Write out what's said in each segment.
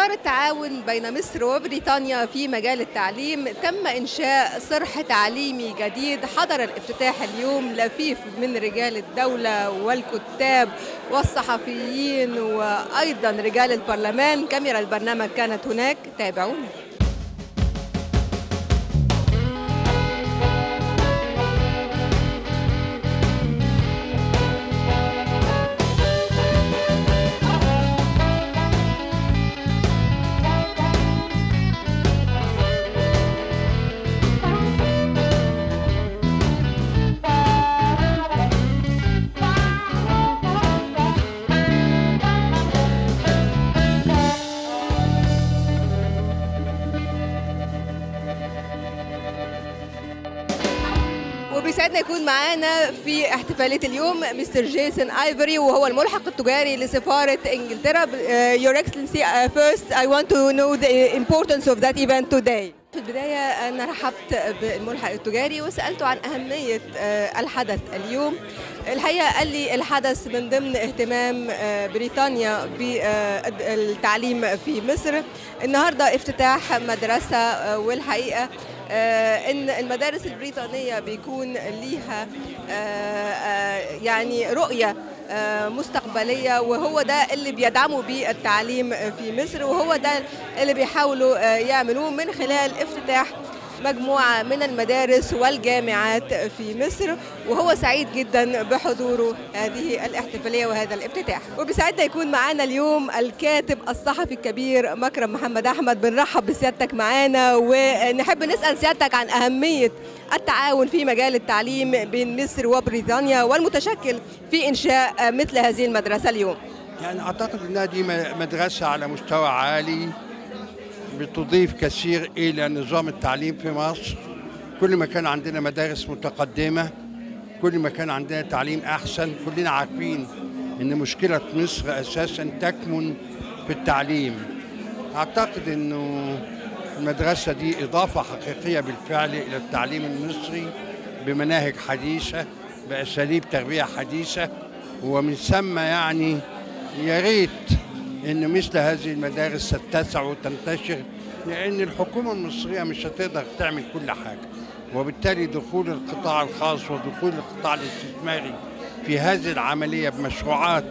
إطار التعاون بين مصر وبريطانيا في مجال التعليم تم إنشاء صرح تعليمي جديد حضر الافتتاح اليوم لفيف من رجال الدولة والكتاب والصحفيين وأيضا رجال البرلمان كاميرا البرنامج كانت هناك تابعونا وبيسعدنا يكون معانا في احتفاليه اليوم مستر جيسون ايفري وهو الملحق التجاري لسفاره انجلترا uh, Your Excellency uh, first I want to know the importance of that event today في البداية أنا رحبت بالملحق التجاري وسألته عن أهمية uh, الحدث اليوم الحقيقة قال لي الحدث من ضمن اهتمام بريطانيا بالتعليم في مصر النهاردة افتتاح مدرسة والحقيقة ان المدارس البريطانيه بيكون ليها يعني رؤيه مستقبليه وهو ده اللي بيدعموا بيه التعليم في مصر وهو ده اللي بيحاولوا يعملوه من خلال افتتاح مجموعة من المدارس والجامعات في مصر وهو سعيد جدا بحضوره هذه الاحتفالية وهذا الافتتاح وبسعدنا يكون معنا اليوم الكاتب الصحفي الكبير مكرم محمد أحمد بنرحب بسيادتك معنا ونحب نسأل سيادتك عن أهمية التعاون في مجال التعليم بين مصر وبريطانيا والمتشكل في إنشاء مثل هذه المدرسة اليوم يعني أعتقد أنها دي مدرسة على مستوى عالي بتضيف كثير الى نظام التعليم في مصر كل ما كان عندنا مدارس متقدمه كل ما كان عندنا تعليم احسن كلنا عارفين ان مشكله مصر اساسا تكمن في التعليم اعتقد انه المدرسه دي اضافه حقيقيه بالفعل الى التعليم المصري بمناهج حديثه باساليب تربيه حديثه ومن ثم يعني يا ريت ان مثل هذه المدارس تتسع وتنتشر لان الحكومه المصريه مش هتقدر تعمل كل حاجه وبالتالي دخول القطاع الخاص ودخول القطاع الاستثماري في هذه العمليه بمشروعات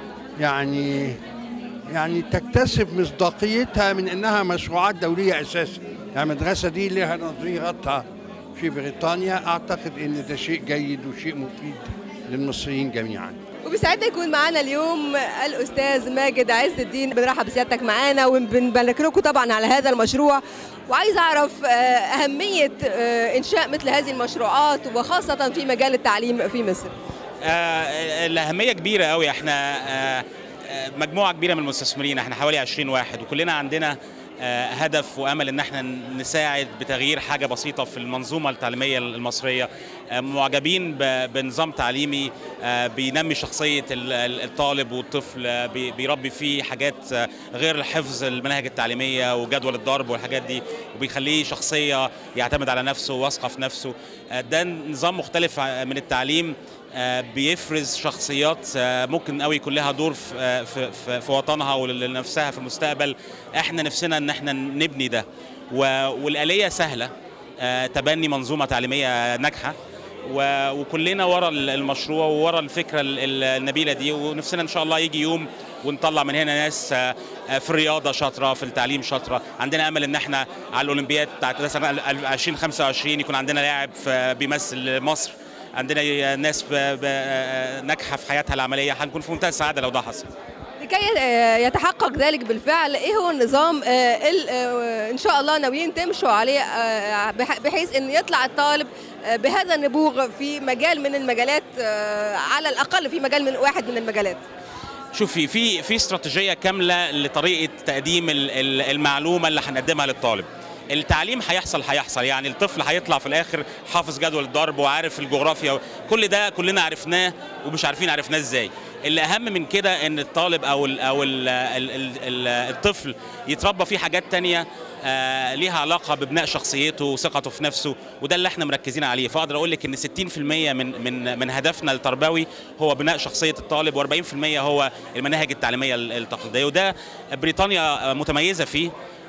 يعني يعني تكتسب مصداقيتها من انها مشروعات دوليه اساسا يعني المدرسه دي لها نظيرتها في بريطانيا اعتقد ان ده شيء جيد وشيء مفيد للمصريين جميعا وبيسعدنا يكون معانا اليوم الاستاذ ماجد عز الدين بنرحب بسيادتك معانا وبنبارك لكم طبعا على هذا المشروع وعايز اعرف اهميه انشاء مثل هذه المشروعات وخاصه في مجال التعليم في مصر آه الاهميه كبيره قوي احنا آه مجموعه كبيره من المستثمرين احنا حوالي 20 واحد وكلنا عندنا هدف وامل ان احنا نساعد بتغيير حاجه بسيطه في المنظومه التعليميه المصريه معجبين بنظام تعليمي بينمي شخصيه الطالب والطفل بيربي فيه حاجات غير حفظ المناهج التعليميه وجدول الضرب والحاجات دي وبيخليه شخصيه يعتمد على نفسه واثقه في نفسه ده نظام مختلف من التعليم بيفرز شخصيات ممكن قوي يكون لها دور في, في, في وطنها ولنفسها في المستقبل احنا نفسنا ان احنا نبني ده والآلية سهلة تبني منظومة تعليمية ناجحة وكلنا ورا المشروع وورا الفكرة النبيلة دي ونفسنا ان شاء الله يجي يوم ونطلع من هنا ناس في الرياضه شاطره في التعليم شاطره عندنا امل ان احنا على الاولمبياد بتاعت سنه 2025 يكون عندنا لاعب بيمثل مصر عندنا ناس ناجحه في حياتها العمليه هنكون في منتهى السعاده لو ده حصل لكي يتحقق ذلك بالفعل ايه هو النظام ان شاء الله ناويين تمشوا عليه بحيث ان يطلع الطالب بهذا النبوغ في مجال من المجالات على الاقل في مجال من واحد من المجالات شوفي في في استراتيجيه كامله لطريقه تقديم المعلومه اللي هنقدمها للطالب التعليم هيحصل هيحصل يعني الطفل هيطلع في الاخر حافظ جدول الضرب وعارف الجغرافيا كل ده كلنا عرفناه ومش عارفين عرفناه ازاي اللي اهم من كده ان الطالب او ال او ال ال ال ال الطفل يتربى فيه حاجات تانية آه ليها علاقه ببناء شخصيته وثقته في نفسه وده اللي احنا مركزين عليه فاقدر اقول لك ان 60% من من من هدفنا التربوي هو بناء شخصيه الطالب و40% هو المناهج التعليميه التقليديه وده بريطانيا متميزه فيه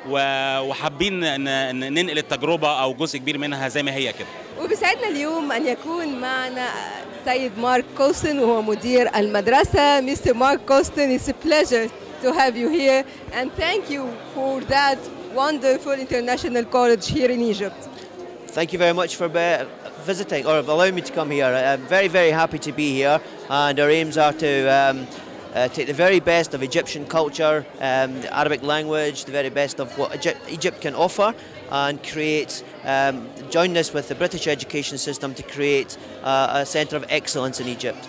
وحابين ننقل التجربه او جزء كبير منها زي ما هي كده وبيسعدنا اليوم ان يكون معنا سيد مارك كوستن وهو مدير المدرسه مستر مارك كوستن it's a pleasure to have you here and thank you for that wonderful international college here in Egypt Thank you very much for uh, visiting or allowing me to come here. I'm very, very happy to be here, and our aims are to um, uh, take the very best of Egyptian culture, um, the Arabic language, the very best of what Egypt, Egypt can offer, and create, um, join this with the British education system to create uh, a centre of excellence in Egypt.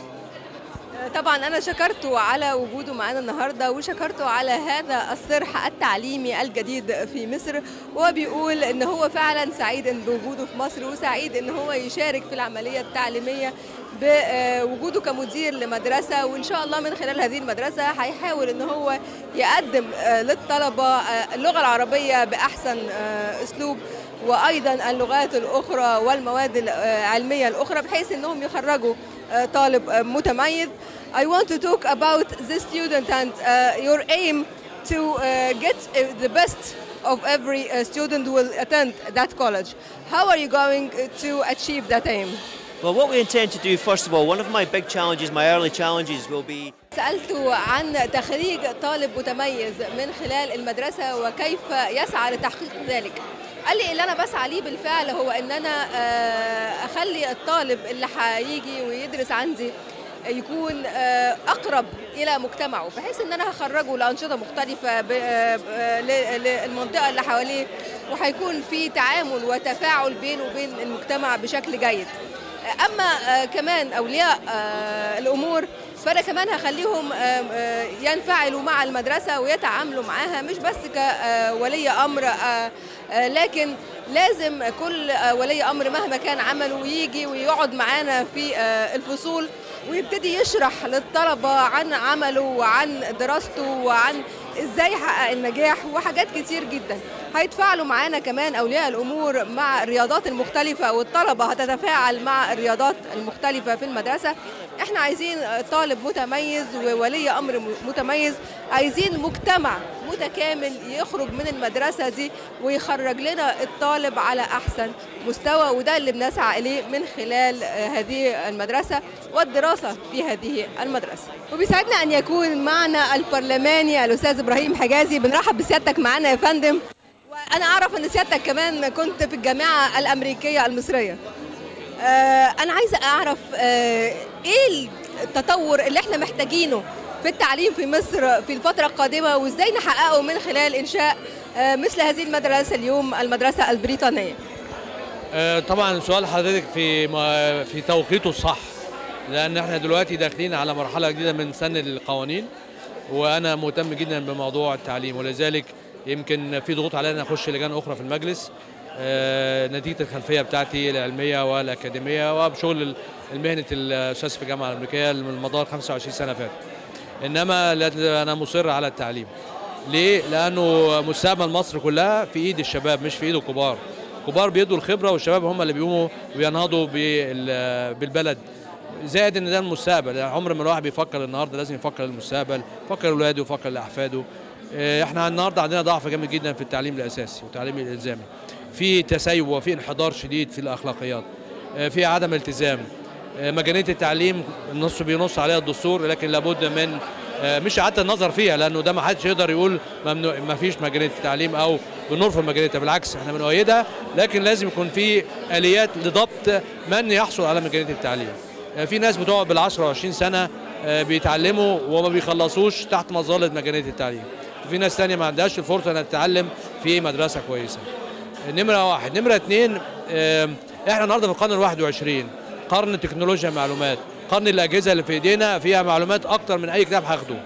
طبعا انا شكرته على وجوده معانا النهارده وشكرته على هذا الصرح التعليمي الجديد في مصر وهو بيقول ان هو فعلا سعيد ان بوجوده في مصر وسعيد ان هو يشارك في العمليه التعليميه بوجوده كمدير لمدرسه وان شاء الله من خلال هذه المدرسه هيحاول ان هو يقدم للطلبه اللغه العربيه باحسن اسلوب وايضا اللغات الاخرى والمواد العلميه الاخرى بحيث انهم يخرجوا طالب متميز I want to talk about the student and uh, your aim to uh, get uh, the best of every uh, student who will attend that college. How are you going to achieve that aim? Well, what we intend to do, first of all, one of my big challenges, my early challenges, will be سألته عن تخريج طالب متميز من خلال المدرسة وكيف يسعى لتحقيق ذلك. قال لي اللي انا بسعى ليه بالفعل هو ان انا اخلي الطالب اللي هيجي ويدرس عندي يكون اقرب الى مجتمعه بحيث ان انا هخرجه لانشطه مختلفه للمنطقه اللي حواليه وهيكون في تعامل وتفاعل بينه وبين المجتمع بشكل جيد اما كمان اولياء الامور فانا كمان هخليهم ينفعلوا مع المدرسه ويتعاملوا معاها مش بس كولي امر لكن لازم كل ولي امر مهما كان عمله يجي ويقعد معانا في الفصول ويبتدي يشرح للطلبه عن عمله وعن دراسته وعن ازاي يحقق النجاح وحاجات كتير جدا هيتفاعلوا معانا كمان اولياء الامور مع الرياضات المختلفه والطلبه هتتفاعل مع الرياضات المختلفه في المدرسه احنا عايزين طالب متميز وولي امر متميز عايزين مجتمع متكامل يخرج من المدرسه دي ويخرج لنا الطالب على احسن مستوى وده اللي بنسعى اليه من خلال هذه المدرسه والدراسه في هذه المدرسه وبيسعدنا ان يكون معنا البرلماني الاستاذ ابراهيم حجازي بنرحب بسيادتك معانا يا فندم وانا اعرف ان سيادتك كمان كنت في الجامعه الامريكيه المصريه آه انا عايزه اعرف آه ايه التطور اللي احنا محتاجينه في التعليم في مصر في الفتره القادمه وازاي نحققه من خلال انشاء آه مثل هذه المدرسه اليوم المدرسه البريطانيه طبعا سؤال حضرتك في في توقيته الصح لان احنا دلوقتي داخلين على مرحله جديده من سن القوانين وانا مهتم جدا بموضوع التعليم ولذلك يمكن في ضغوط علينا اخش لجان اخرى في المجلس نتيجه الخلفيه بتاعتي العلميه والاكاديميه وبشغل المهنه الاستاذ في الجامعه الامريكيه من مدار 25 سنه فاتت انما انا مصر على التعليم ليه لانه مستقبل مصر كلها في ايد الشباب مش في ايد الكبار الكبار بيدوا الخبره والشباب هم اللي بيقوموا وينهضوا بالبلد زائد ان ده المستقبل يعني عمر ما الواحد بيفكر النهارده لازم يفكر للمستقبل يفكر لاولاده ويفكر لاحفاده احنا النهارده عندنا ضعف جامد جدا في التعليم الاساسي والتعليم الالزامي في تسيب وفي انحدار شديد في الاخلاقيات في عدم التزام مجانيه التعليم النص بينص عليها الدستور لكن لابد من مش اعاده النظر فيها لانه ده ما حدش يقدر يقول ممنوع ما فيش مجانيه التعليم او بنرفض مجانيتها بالعكس احنا بنؤيدها لكن لازم يكون في اليات لضبط من يحصل على مجانيه التعليم في ناس بتقعد بال10 و20 سنه بيتعلموا وما بيخلصوش تحت مظله مجانيه التعليم وفي ناس تانية ما عندهاش الفرصه انها تتعلم في مدرسه كويسه نمره واحد نمره اثنين احنا النهارده في القرن الواحد وعشرين قرن تكنولوجيا المعلومات قرن الاجهزه اللي في ايدينا فيها معلومات اكتر من اي كتاب هاخده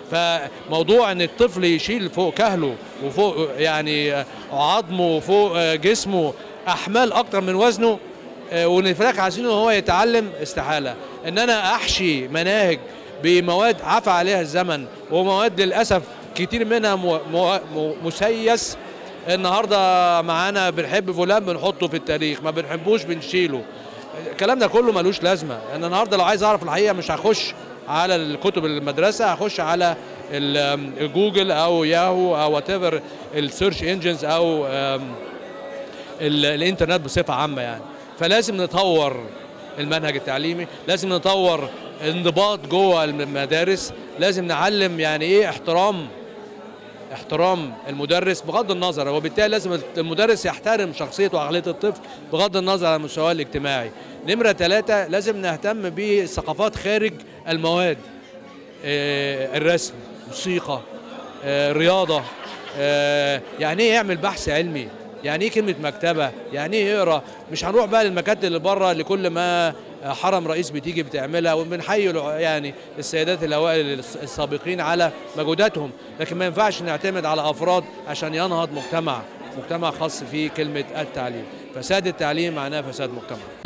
فموضوع ان الطفل يشيل فوق كهله وفوق يعني عظمه وفوق جسمه احمال اكتر من وزنه ونفرق عايزينه هو يتعلم استحاله ان انا احشي مناهج بمواد عفى عليها الزمن ومواد للاسف كتير منها مو مو مسيس النهارده معانا بنحب فلان بنحطه في التاريخ ما بنحبوش بنشيله الكلام ده كله ملوش لازمه انا النهارده لو عايز اعرف الحقيقه مش هخش على الكتب المدرسه هخش على جوجل او ياهو او وات ايفر السيرش انجنز او الانترنت بصفه عامه يعني فلازم نطور المنهج التعليمي لازم نطور انضباط جوه المدارس لازم نعلم يعني ايه احترام احترام المدرس بغض النظر وبالتالي لازم المدرس يحترم شخصية وعقلية الطفل بغض النظر عن مستواه الاجتماعي نمرة ثلاثة لازم نهتم بالثقافات خارج المواد اه الرسم موسيقى اه رياضة اه يعني ايه يعمل بحث علمي يعني ايه كلمة مكتبة يعني ايه يقرا مش هنروح بقى للمكاتب اللي بره لكل ما حرم رئيس بتيجي بتعملها وبنحيي يعني السيدات الاوائل السابقين على مجهوداتهم لكن ما ينفعش نعتمد على افراد عشان ينهض مجتمع مجتمع خاص فيه كلمه التعليم فساد التعليم معناه فساد مجتمع